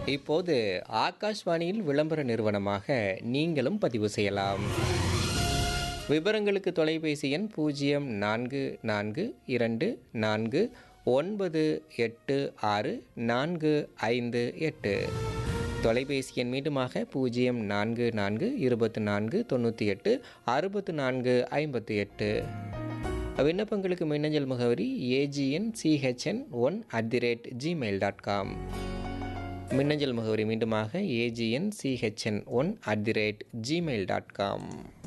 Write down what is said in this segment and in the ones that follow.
இப்போது ஆகாஷ்வாணியில் விளம்பர நிறுவனமாக நீங்களும் பதிவு செய்யலாம் விவரங்களுக்கு தொலைபேசி எண் பூஜ்ஜியம் நான்கு நான்கு இரண்டு நான்கு ஒன்பது எட்டு ஆறு நான்கு ஐந்து எட்டு தொலைபேசி எண் மீண்டுமாக பூஜ்ஜியம் நான்கு நான்கு இருபத்தி நான்கு தொண்ணூற்றி எட்டு அறுபத்து நான்கு ஐம்பத்தி எட்டு விண்ணப்பங்களுக்கு மின்னஞ்சல் முகவரி AGN CHN one at the rate Gmail dot com மின்னஞ்சல் முகவரி மீண்டுமாக AGN CHN one at the rate Gmail dot com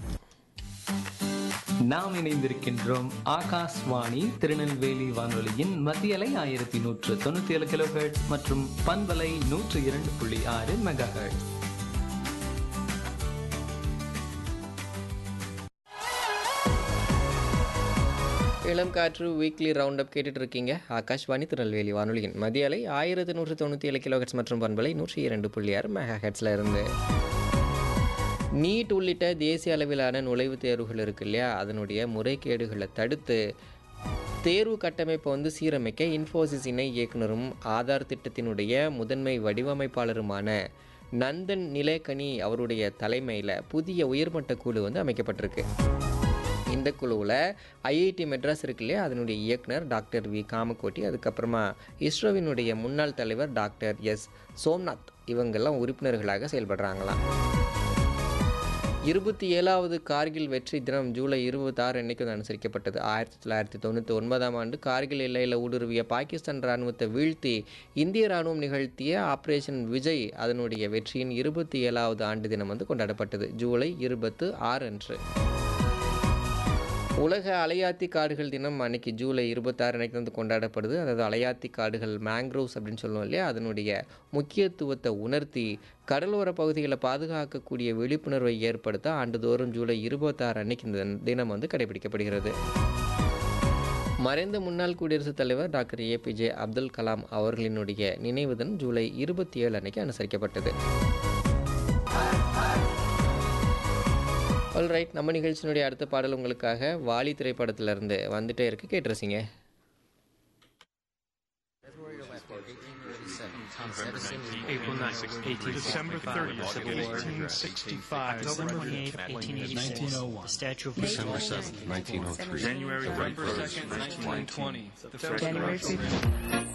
நாம் இணைந்திருக்கின்றோம் ஆகாஷ்வாணி திருநெல்வேலி வானொலியின் மத்தியலை ஆயிரத்தி நூற்று தொண்ணூத்தி ஏழு கிலோஹெர்ட்ஸ் மற்றும் பண்பலை நூற்று இரண்டு புள்ளி ஆறு மெகா இளம் காற்று வீக்லி ரவுண்ட் அப் கேட்டுட்டு இருக்கீங்க ஆகாஷ்வாணி திருநெல்வேலி வானொலியின் மதிய அலை ஆயிரத்து நூற்று தொண்ணூற்றி ஏழு கிலோஹெட்ஸ் மற்றும் பண்பலை நூற்றி இரண்டு புள்ளி ஆறு மெகா ஹெட்ஸில் இருந்து நீட் உள்ளிட்ட தேசிய அளவிலான நுழைவுத் தேர்வுகள் இருக்கு இல்லையா அதனுடைய முறைகேடுகளை தடுத்து தேர்வு கட்டமைப்பை வந்து சீரமைக்க இன்ஃபோசிஸ் இணை இயக்குனரும் ஆதார் திட்டத்தினுடைய முதன்மை வடிவமைப்பாளருமான நந்தன் நிலேகனி அவருடைய தலைமையில் புதிய உயர்மட்ட குழு வந்து அமைக்கப்பட்டிருக்கு இந்த குழுவில் ஐஐடி மெட்ராஸ் இருக்கு இல்லையா அதனுடைய இயக்குனர் டாக்டர் வி காமகோட்டி அதுக்கப்புறமா இஸ்ரோவினுடைய முன்னாள் தலைவர் டாக்டர் எஸ் சோம்நாத் இவங்கெல்லாம் உறுப்பினர்களாக செயல்படுறாங்களாம் இருபத்தி ஏழாவது கார்கில் வெற்றி தினம் ஜூலை இருபத்தாறு அன்னைக்கு வந்து அனுசரிக்கப்பட்டது ஆயிரத்தி தொள்ளாயிரத்தி தொண்ணூற்றி ஒன்பதாம் ஆண்டு கார்கில் எல்லையில் ஊடுருவிய பாகிஸ்தான் இராணுவத்தை வீழ்த்தி இந்திய இராணுவம் நிகழ்த்திய ஆப்ரேஷன் விஜய் அதனுடைய வெற்றியின் இருபத்தி ஏழாவது ஆண்டு தினம் வந்து கொண்டாடப்பட்டது ஜூலை இருபத்து ஆறு அன்று உலக அலையாத்தி காடுகள் தினம் அன்னைக்கு ஜூலை இருபத்தாறு அன்னைக்கு வந்து கொண்டாடப்படுது அதாவது அலையாத்தி காடுகள் மேங்க்ரோவ்ஸ் அப்படின்னு சொல்லுவோம் இல்லையா அதனுடைய முக்கியத்துவத்தை உணர்த்தி கடலோர பகுதிகளை பாதுகாக்கக்கூடிய விழிப்புணர்வை ஏற்படுத்த ஆண்டுதோறும் ஜூலை இருபத்தாறு அன்னைக்கு இந்த தினம் வந்து கடைபிடிக்கப்படுகிறது மறைந்த முன்னாள் குடியரசுத் தலைவர் டாக்டர் ஏபிஜே அப்துல் கலாம் அவர்களினுடைய நினைவு தினம் ஜூலை இருபத்தி ஏழு அன்னைக்கு அனுசரிக்கப்பட்டது ஆல்ரைட் நம்ம நிகழ்ச்சியினுடைய அடுத்த பாடல் உங்களுக்காக வாலி திரைப்படத்திலிருந்து வந்துட்டே இருக்கு கேட்டுருசிங்க April 9th, 1865. December 30th, 1865. October 28th, 1886. The Statue of December Liberty. 7th, 1903. January 31st, 1920. The first January 5th.